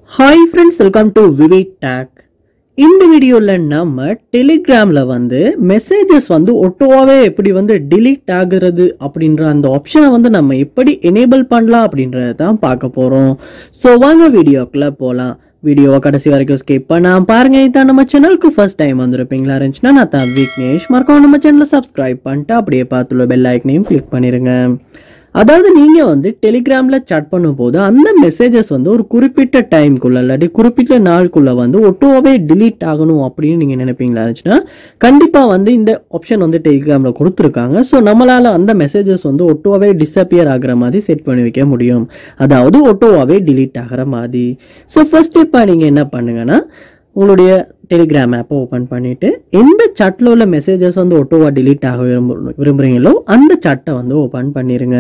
hi friends welcome to Vivek tech இந்த வீடியோவில் நம்ம டெலிகிராமில் வந்து மெசேஜஸ் வந்து ஒட்டோவாவே எப்படி வந்து delete ஆகுறது அப்படின்ற அந்த ஆப்ஷனை வந்து நம்ம எப்படி எனேபிள் பண்ணலாம் அப்படின்றத தான் பார்க்க போகிறோம் ஸோ வாங்க வீடியோக்குள்ளே போகலாம் வீடியோவை கடைசி வரைக்கும் ஸ்கிப் பண்ணாம பாருங்க இதான் நம்ம சேனலுக்கு ஃபர்ஸ்ட் டைம் வந்திருப்பீங்களா இருந்துச்சுன்னா நான் தான் விக்னேஷ் மறக்காம நம்ம சேனலை சப்ஸ்கிரைப் பண்ணிட்டு அப்படியே பார்த்துள்ள பெல் ஐக்கனையும் கிளிக் பண்ணிடுங்க அதாவது நீங்கள் வந்து டெலிகிராமில் chat பண்ணும்போது அந்த மெசேஜஸ் வந்து ஒரு குறிப்பிட்ட டைம்குள்ளே இல்லாட்டி குறிப்பிட்ட நாளுக்குள்ளே வந்து ஒட்டோவே delete ஆகணும் அப்படின்னு நீங்கள் நினைப்பீங்களா இருந்துச்சுன்னா கண்டிப்பாக வந்து இந்த ஆப்ஷன் வந்து டெலிகிராமில் கொடுத்துருக்காங்க ஸோ நம்மளால் அந்த மெசேஜஸ் வந்து ஒட்டோவே டிஸப்பியர் ஆகுற மாதிரி செட் பண்ணி வைக்க முடியும் அதாவது ஒட்டோவாவே delete ஆகிற மாதிரி ஸோ ஃபர்ஸ்ட் ஸ்டெப்பாக நீங்கள் என்ன பண்ணுங்கன்னா உங்களுடைய டெலிகிராம் ஆப்பை ஓப்பன் பண்ணிவிட்டு எந்த சாட்டில் உள்ள மெசேஜஸ் வந்து ஒட்டோவா delete ஆக விரும்பு விரும்புகிறீங்களோ அந்த சாட்டை வந்து ஓப்பன் பண்ணிடுங்க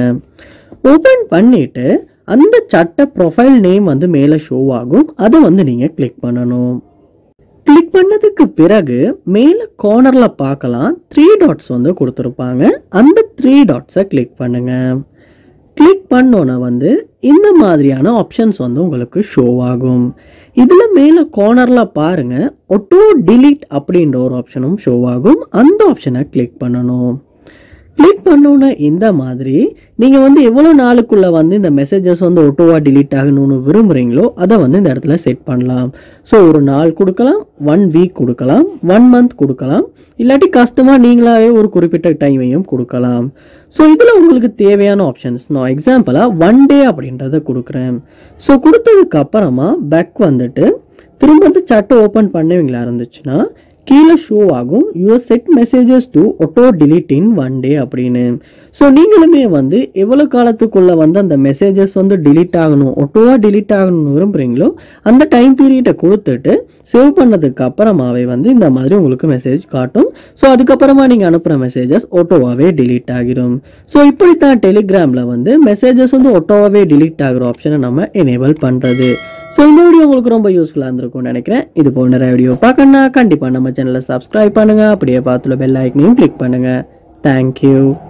ஓப்பன் பண்ணிவிட்டு அந்த சட்டை ப்ரொஃபைல் நேம் வந்து மேலே ஷோ ஆகும் அதை வந்து நீங்கள் கிளிக் பண்ணணும் கிளிக் பண்ணதுக்கு பிறகு மேலே கார்னரில் பார்க்கலாம் த்ரீ டாட்ஸ் வந்து கொடுத்துருப்பாங்க அந்த த்ரீ டாட்ஸை கிளிக் பண்ணுங்க கிளிக் பண்ணோன்னே வந்து இந்த மாதிரியான ஆப்ஷன்ஸ் வந்து உங்களுக்கு ஷோ ஆகும் இதில் மேலே கார்னரில் பாருங்கள் ஒட்டோ delete அப்படின்ற ஒரு ஆப்ஷனும் ஷோ ஆகும் அந்த ஆப்ஷனை கிளிக் பண்ணணும் கிளிக் பண்ணோன்னே இந்த மாதிரி நீங்கள் வந்து எவ்வளோ நாளுக்குள்ளே வந்து இந்த மெசேஜஸ் வந்து ஒட்டோவா delete ஆகணும்னு விரும்புகிறீங்களோ அதை வந்து இந்த இடத்துல செட் பண்ணலாம் ஸோ ஒரு நாள் கொடுக்கலாம் ஒன் வீக் கொடுக்கலாம் ஒன் மந்த் கொடுக்கலாம் இல்லாட்டி கஸ்டமாக நீங்களாவே ஒரு குறிப்பிட்ட டைமையும் கொடுக்கலாம் ஸோ இதில் உங்களுக்கு தேவையான ஆப்ஷன்ஸ் நான் எக்ஸாம்பிளாக ஒன் டே அப்படின்றத கொடுக்குறேன் ஸோ கொடுத்ததுக்கு அப்புறமா பேக் வந்துட்டு திரும்ப வந்து சட்டை ஓப்பன் பண்ணுவீங்களா இருந்துச்சுன்னா கீழே ஷோ ஆகும் your set messages to auto delete in one day அப்படின்னு ஸோ நீங்களுமே வந்து எவ்வளோ காலத்துக்குள்ளே வந்து அந்த மெசேஜஸ் வந்து delete ஆகணும் ஒட்டோவாக delete ஆகணும்னு விரும்புகிறீங்களோ அந்த டைம் பீரியடை கொடுத்துட்டு சேவ் பண்ணதுக்கு அப்புறமாவே வந்து இந்த மாதிரி உங்களுக்கு மெசேஜ் காட்டும் ஸோ அதுக்கப்புறமா நீங்கள் அனுப்புகிற மெசேஜஸ் ஒட்டோவாகவே delete ஆகிரும் ஸோ இப்படித்தான் டெலிகிராமில் வந்து மெசேஜஸ் வந்து ஒட்டோவாகவே delete ஆகிற ஆப்ஷனை நம்ம எனேபிள் பண்ணுறது ஸோ இந்த வீடியோ உங்களுக்கு ரொம்ப யூஸ்ஃபுல்லாக இருந்திருக்கும்னு நினைக்கிறேன் இது போல் நிறைய வீடியோ பார்க்கணுன்னா கண்டிப்பாக நம்ம சேனலை சப்ஸ்கிரைப் பண்ணுங்கள் அப்படியே பார்த்துல பெல் ஐக்கனையும் கிளிக் பண்ணுங்கள் தேங்க்யூ